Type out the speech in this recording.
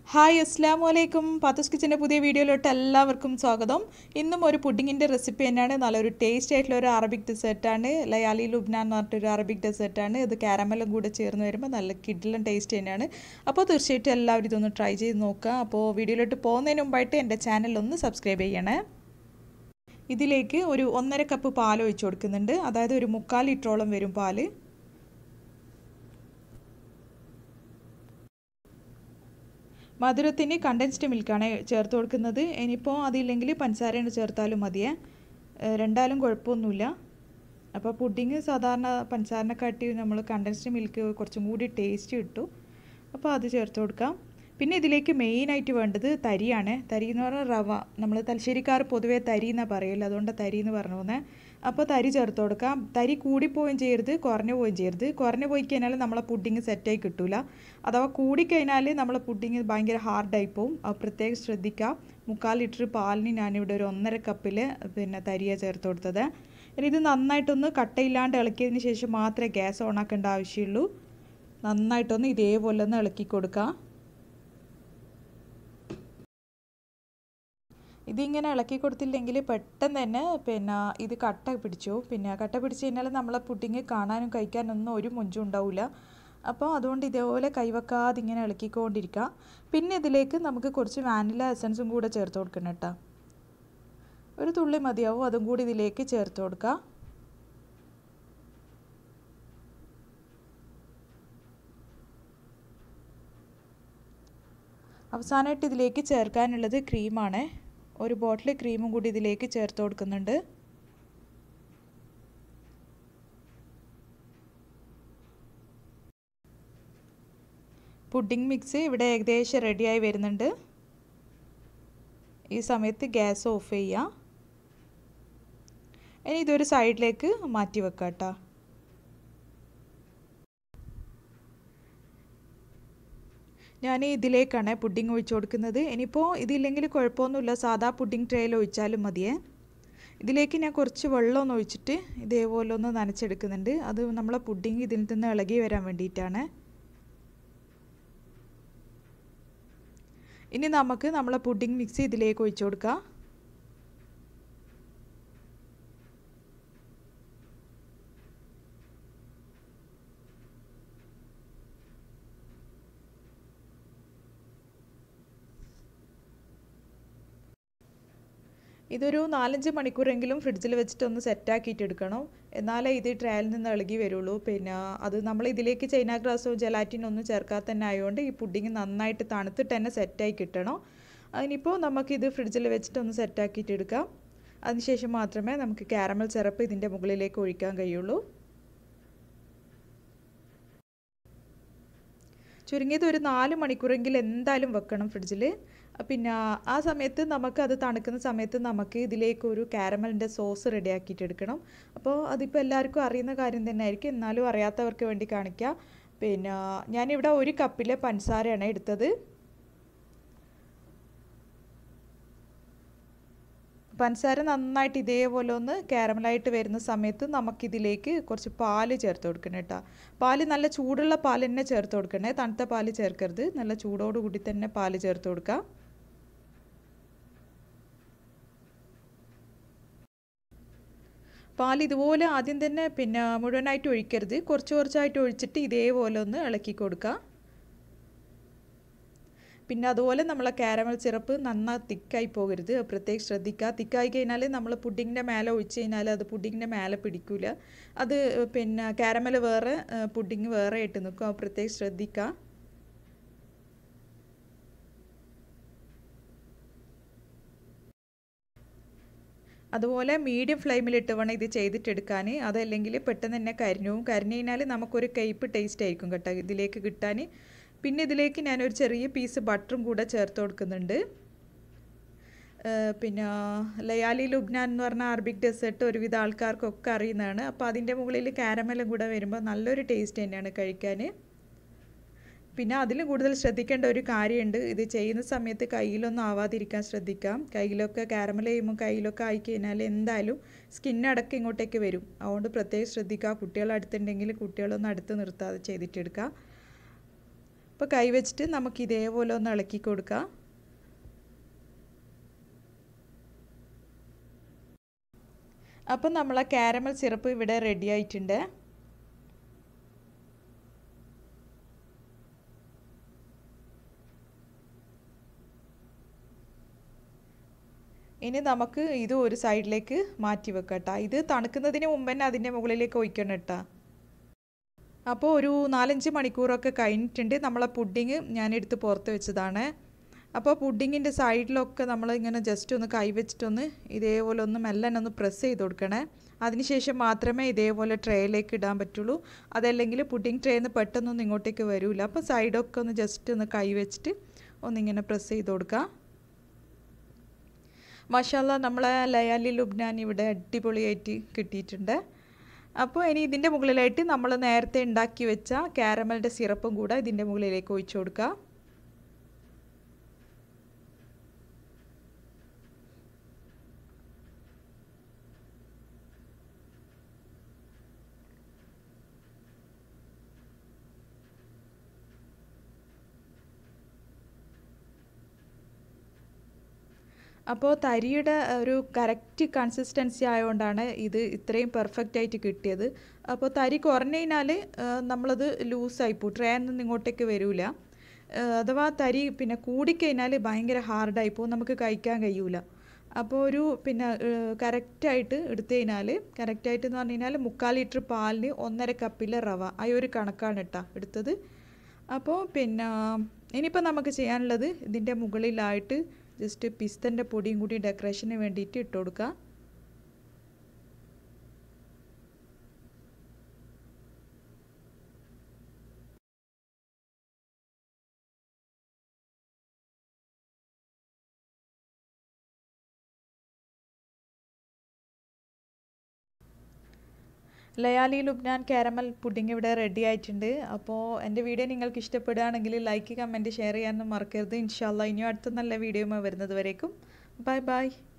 hi അസ്സാം വലൈക്കും പാത്തൂസ് കിച്ചൻ്റെ പുതിയ വീഡിയോയിലോട്ട് എല്ലാവർക്കും സ്വാഗതം ഇന്നും ഒരു പുഡിങ്ങിൻ്റെ റെസിപ്പി തന്നെയാണ് നല്ലൊരു ടേസ്റ്റ് ആയിട്ടുള്ള ഒരു അറബിക് ഡെസേർട്ടാണ് ലയാലി ലുബ്നാൻ എന്ന് പറഞ്ഞിട്ടൊരു അറബിക് ഡെസേർട്ടാണ് ഇത് കാരമലും കൂടെ ചേർന്ന് വരുമ്പോൾ നല്ല കിഡിലും ടേസ്റ്റ് തന്നെയാണ് അപ്പോൾ തീർച്ചയായിട്ടും എല്ലാവരും ഇതൊന്ന് ട്രൈ ചെയ്ത് നോക്കുക അപ്പോൾ വീഡിയോയിലോട്ട് പോകുന്നതിന് മുമ്പായിട്ട് എൻ്റെ ചാനൽ ഒന്ന് സബ്സ്ക്രൈബ് ചെയ്യണേ ഇതിലേക്ക് ഒരു ഒന്നര കപ്പ് പാൽ ഒഴിച്ചു കൊടുക്കുന്നുണ്ട് അതായത് ഒരു മുക്കാൽ ലിറ്ററോളം വരും പാല് മധുരത്തിന് കണ്ടൻസ്ഡ് മിൽക്കാണ് ചേർത്ത് കൊടുക്കുന്നത് ഇനിയിപ്പോൾ അതില്ലെങ്കിൽ പഞ്ചസാരയാണ് ചേർത്താലും മതിയേ രണ്ടാലും കുഴപ്പമൊന്നുമില്ല അപ്പോൾ പുഡിങ് സാധാരണ പഞ്ചസാരനെക്കാട്ടി നമ്മൾ കണ്ടൻസ്ഡ് മിൽക്ക് കുറച്ചും കൂടി ടേസ്റ്റ് കിട്ടും അപ്പോൾ അത് ചേർത്ത് കൊടുക്കാം പിന്നെ ഇതിലേക്ക് മെയിനായിട്ട് വേണ്ടത് തരിയാണ് തരി എന്ന് പറഞ്ഞാൽ റവ നമ്മൾ തലശ്ശേരിക്കാർ പൊതുവേ തരി എന്നാണ് പറയില്ല അതുകൊണ്ട് തരി എന്ന് പറഞ്ഞു പോകുന്നത് അപ്പോൾ തരി ചേർത്ത് കൊടുക്കാം തരി കൂടിപ്പോവുകയും ചെയ്യരുത് കുറഞ്ഞു പോവുകയും ചെയ്യരുത് കുറഞ്ഞു പോയി കഴിഞ്ഞാൽ നമ്മളെ പുഡിങ് സെറ്റായി കിട്ടില്ല അഥവാ കൂടിക്കഴിഞ്ഞാൽ നമ്മളെ പുഡിങ് ഭയങ്കര ഹാർഡായി പോവും അത് പ്രത്യേകം ശ്രദ്ധിക്കുക മുക്കാൽ ലിറ്റർ പാലിന് ഞാനിവിടെ ഒരു ഒന്നര കപ്പിൽ പിന്നെ തരിയാണ് ചേർത്ത് കൊടുത്തത് ഇനി ഇത് നന്നായിട്ടൊന്ന് കട്ടയില്ലാണ്ട് ഇളക്കിയതിന് ശേഷം മാത്രമേ ഗ്യാസ് ഓണാക്കേണ്ട ആവശ്യമുള്ളൂ നന്നായിട്ടൊന്ന് ഇതേപോലെ ഒന്ന് ഇളക്കി കൊടുക്കുക ഇതിങ്ങനെ ഇളക്കി കൊടുത്തില്ലെങ്കിൽ പെട്ടെന്ന് തന്നെ പിന്നെ ഇത് കട്ട പിടിച്ചു പിന്നെ കട്ട പിടിച്ച് കഴിഞ്ഞാൽ നമ്മളെ പുഡിങ് കാണാനും കഴിക്കാനൊന്നും ഒരു മുഞ്ചും ഉണ്ടാവില്ല അപ്പോൾ അതുകൊണ്ട് ഇതേപോലെ കൈവെക്കാതെ ഇങ്ങനെ ഇളക്കിക്കൊണ്ടിരിക്കുക പിന്നെ ഇതിലേക്ക് നമുക്ക് കുറച്ച് വാനില എസൻസും കൂടെ ചേർത്ത് കൊടുക്കണം കേട്ടോ ഒരു തുള്ളി മതിയാവും അതും കൂടി ഇതിലേക്ക് ചേർത്ത് കൊടുക്കുക അവസാനമായിട്ട് ഇതിലേക്ക് ചേർക്കാനുള്ളത് ക്രീമാണ് ഒരു ബോട്ടിൽ ക്രീമും കൂടി ഇതിലേക്ക് ചേർത്ത് കൊടുക്കുന്നുണ്ട് പുഡിംഗ് മിക്സ് ഇവിടെ ഏകദേശം റെഡിയായി വരുന്നുണ്ട് ഈ സമയത്ത് ഗ്യാസ് ഓഫ് ചെയ്യുക ഇനി ഇതൊരു സൈഡിലേക്ക് മാറ്റി വെക്കാം കേട്ടോ ഞാൻ ഇതിലേക്കാണ് പുഡിംഗ് ഒഴിച്ചു കൊടുക്കുന്നത് ഇനിയിപ്പോൾ ഇതില്ലെങ്കിൽ കുഴപ്പമൊന്നുമില്ല സാധാ പുഡിംഗ് ട്രേയിൽ ഒഴിച്ചാലും മതിയേ ഇതിലേക്ക് ഞാൻ കുറച്ച് വെള്ളം ഒന്ന് ഒഴിച്ചിട്ട് ഇതേപോലെ ഒന്ന് നനച്ചെടുക്കുന്നുണ്ട് അത് നമ്മളെ പുഡിംഗ് ഇതിൽ നിന്ന് ഇളകി വരാൻ വേണ്ടിയിട്ടാണ് ഇനി നമുക്ക് നമ്മളെ പുഡിംഗ് മിക്സ് ഇതിലേക്ക് ഒഴിച്ചു കൊടുക്കാം ഇതൊരു നാലഞ്ച് മണിക്കൂറെങ്കിലും ഫ്രിഡ്ജിൽ വെച്ചിട്ട് ഒന്ന് സെറ്റാക്കിയിട്ട് എടുക്കണം എന്നാലേ ഇത് ട്രയലിൽ നിന്ന് ഇളകി വരുള്ളൂ പിന്നെ അത് നമ്മൾ ഇതിലേക്ക് ചൈന ഗ്രാസോ ജലാറ്റിനോ ഒന്നും ചേർക്കാതെ തന്നെ ആയതുകൊണ്ട് ഈ പുഡിങ് നന്നായിട്ട് തണുത്തിട്ട് തന്നെ സെറ്റായി കിട്ടണം അതിനിപ്പോൾ നമുക്കിത് ഫ്രിഡ്ജിൽ വെച്ചിട്ട് ഒന്ന് സെറ്റാക്കിയിട്ട് എടുക്കാം അതിനുശേഷം മാത്രമേ നമുക്ക് കാരമൽ സിറപ്പ് ഇതിൻ്റെ മുകളിലേക്ക് ഒഴിക്കാൻ കഴിയുള്ളൂ ചുരുങ്ങിയത് ഒരു നാല് മണിക്കൂറെങ്കിലും എന്തായാലും വെക്കണം ഫ്രിഡ്ജിൽ പിന്നെ ആ സമയത്ത് നമുക്ക് അത് തണുക്കുന്ന സമയത്ത് നമുക്ക് ഇതിലേക്ക് ഒരു കാരമലിൻ്റെ സോസ് റെഡിയാക്കിയിട്ട് എടുക്കണം അപ്പോൾ അതിപ്പോൾ എല്ലാവർക്കും അറിയുന്ന കാര്യം തന്നെ ആയിരിക്കും എന്നാലും അറിയാത്തവർക്ക് വേണ്ടി കാണിക്കുക പിന്നെ ഞാനിവിടെ ഒരു കപ്പിലെ പഞ്ചസാരയാണ് എടുത്തത് പഞ്ചസാര നന്നായിട്ട് ഇതേപോലെ ഒന്ന് കാരമലായിട്ട് വരുന്ന സമയത്ത് നമുക്കിതിലേക്ക് കുറച്ച് പാല് ചേർത്ത് കൊടുക്കണം കേട്ടോ പാല് നല്ല ചൂടുള്ള പാൽ തന്നെ ചേർത്ത് കൊടുക്കണേ തണുത്ത പാല് ചേർക്കരുത് നല്ല ചൂടോട് കൂടി തന്നെ പാല് ചേർത്ത് കൊടുക്കുക പാൽ ഇതുപോലെ ആദ്യം തന്നെ പിന്നെ മുഴുവനായിട്ട് ഒഴിക്കരുത് കുറച്ച് കുറച്ചായിട്ട് ഒഴിച്ചിട്ട് ഇതേപോലെ ഒന്ന് ഇളക്കി കൊടുക്കുക പിന്നെ അതുപോലെ നമ്മളെ കാരമൽ സിറപ്പ് നന്നായി തിക്കായി പോകരുത് പ്രത്യേകം ശ്രദ്ധിക്കുക തിക്കായി കഴിഞ്ഞാൽ നമ്മൾ പുഡിങ്ങിൻ്റെ മേലെ ഒഴിച്ച് കഴിഞ്ഞാൽ അത് പുഡിങ്ങിൻ്റെ മേലെ പിടിക്കില്ല അത് പിന്നെ കാരമൽ വേറെ പുഡിങ് വേറെ ആയിട്ട് നിൽക്കും പ്രത്യേകം ശ്രദ്ധിക്കുക അതുപോലെ മീഡിയം ഫ്ലെയിമിലിട്ട് വേണം ഇത് ചെയ്തിട്ടെടുക്കാൻ അതല്ലെങ്കിൽ പെട്ടെന്ന് തന്നെ കരിഞ്ഞു കരിഞ്ഞു കഴിഞ്ഞാൽ നമുക്കൊരു കയ്പ്പ് ടേസ്റ്റ് ആയിരിക്കും കേട്ടോ ഇതിലേക്ക് കിട്ടാൻ പിന്നെ ഇതിലേക്ക് ഞാനൊരു ചെറിയ പീസ് ബട്ടറും കൂടെ ചേർത്ത് കൊടുക്കുന്നുണ്ട് പിന്നെ ലയാലി ലുബ്നാൻ എന്ന് പറഞ്ഞ അറബിക് ഡെസേർട്ട് ഒരുവിധ ആൾക്കാർക്കൊക്കെ അറിയുന്നതാണ് അപ്പോൾ അതിൻ്റെ മുകളിൽ കാരമലും കൂടെ വരുമ്പോൾ നല്ലൊരു ടേസ്റ്റ് തന്നെയാണ് കഴിക്കാൻ പിന്നെ അതിലും കൂടുതൽ ശ്രദ്ധിക്കേണ്ട ഒരു കാര്യമുണ്ട് ഇത് ചെയ്യുന്ന സമയത്ത് കയ്യിലൊന്നും ആവാതിരിക്കാൻ ശ്രദ്ധിക്കാം കയ്യിലൊക്കെ കാരമൽ ചെയ്യുമ്പോൾ കയ്യിലൊക്കെ ആയിക്കഴിഞ്ഞാൽ എന്തായാലും സ്കിന്നടക്കം ഇങ്ങോട്ടേക്ക് വരും അതുകൊണ്ട് പ്രത്യേകം ശ്രദ്ധിക്കുക കുട്ടികൾ അടുത്തുണ്ടെങ്കിൽ കുട്ടികളൊന്നും അടുത്ത് നിർത്താതെ ചെയ്തിട്ടെടുക്കുക അപ്പോൾ കൈ വെച്ചിട്ട് നമുക്ക് ഇതേപോലെ ഒന്ന് ഇളക്കി കൊടുക്കാം അപ്പം നമ്മളെ കാരമൽ സിറപ്പ് ഇവിടെ റെഡി ആയിട്ടുണ്ട് ഇനി നമുക്ക് ഇത് ഒരു സൈഡിലേക്ക് മാറ്റി വെക്കാം കേട്ടോ ഇത് തണുക്കുന്നതിന് മുമ്പ് തന്നെ അതിൻ്റെ മുകളിലേക്ക് ഒഴിക്കണം കേട്ടോ അപ്പോൾ ഒരു നാലഞ്ച് മണിക്കൂറൊക്കെ കഴിഞ്ഞിട്ടുണ്ട് നമ്മളെ പുഡിങ് ഞാനെടുത്ത് പുറത്ത് വെച്ചതാണ് അപ്പോൾ പുഡിങ്ങിൻ്റെ സൈഡിലൊക്കെ നമ്മൾ ഇങ്ങനെ ജസ്റ്റ് ഒന്ന് കൈ വെച്ചിട്ടൊന്ന് ഇതേപോലെ ഒന്ന് മെല്ലെ ഒന്ന് പ്രസ് ചെയ്ത് കൊടുക്കണേ അതിനുശേഷം മാത്രമേ ഇതേപോലെ ട്രേയിലേക്ക് ഇടാൻ പറ്റുള്ളൂ അതല്ലെങ്കിൽ പുഡിങ് ട്രേയിൽ നിന്ന് പെട്ടെന്നൊന്നും ഇങ്ങോട്ടേക്ക് വരില്ല അപ്പോൾ സൈഡൊക്കെ ഒന്ന് ജസ്റ്റ് ഒന്ന് കൈ വെച്ചിട്ട് ഒന്നിങ്ങനെ പ്രസ് ചെയ്ത് കൊടുക്കുക മഷാല നമ്മളെ ലയാലി ലുബ്നാൻ ഇവിടെ അടിപൊളിയായിട്ട് കിട്ടിയിട്ടുണ്ട് അപ്പോൾ ഇനി ഇതിൻ്റെ മുകളിലായിട്ട് നമ്മൾ നേരത്തെ ഉണ്ടാക്കി വെച്ച കാരമലിൻ്റെ സിറപ്പും കൂടെ ഇതിൻ്റെ മുകളിലേക്ക് ഒഴിച്ചു കൊടുക്കുക അപ്പോൾ തരിയുടെ ഒരു കറക്റ്റ് കൺസിസ്റ്റൻസി ആയതുകൊണ്ടാണ് ഇത് ഇത്രയും പെർഫെക്റ്റ് ആയിട്ട് കിട്ടിയത് അപ്പോൾ തരി കുറഞ്ഞു കഴിഞ്ഞാൽ നമ്മളത് ലൂസായി പോകും ട്രേയിൽ നിന്ന് ഇങ്ങോട്ടേക്ക് വരില്ല അഥവാ തരി പിന്നെ കൂടിക്കഴിഞ്ഞാൽ ഭയങ്കര ഹാർഡായി പോകും നമുക്ക് കഴിക്കാൻ കഴിയൂല അപ്പോൾ ഒരു പിന്നെ കറക്റ്റായിട്ട് എടുത്തു കഴിഞ്ഞാൽ കറക്റ്റായിട്ട് എന്ന് പറഞ്ഞു കഴിഞ്ഞാൽ മുക്കാൽ ലിറ്റർ പാലിന് ഒന്നര കപ്പിലെ റവ ആ ഒരു കണക്കാണ് കേട്ടോ എടുത്തത് അപ്പോൾ പിന്നെ ഇനിയിപ്പോൾ നമുക്ക് ചെയ്യാനുള്ളത് ഇതിൻ്റെ മുകളിലായിട്ട് ജസ്റ്റ് പിസ്തൻ്റെ പൊടിയും കൂടി ഡെക്കറേഷന് വേണ്ടിയിട്ട് ഇട്ട് കൊടുക്കുക ലയാലി ലുബ്നാൻ കാരമൽ പുഡിംഗ് ഇവിടെ റെഡി ആയിട്ടുണ്ട് അപ്പോൾ എൻ്റെ വീഡിയോ നിങ്ങൾക്ക് ഇഷ്ടപ്പെടുകയാണെങ്കിൽ ലൈക്ക് കമൻറ്റ് ഷെയർ ചെയ്യാനൊന്നും മറക്കരുത് ഇൻഷാല്ല ഇനിയും അടുത്ത നല്ല വീഡിയോ വരുന്നത് വരേക്കും ബൈ ബൈ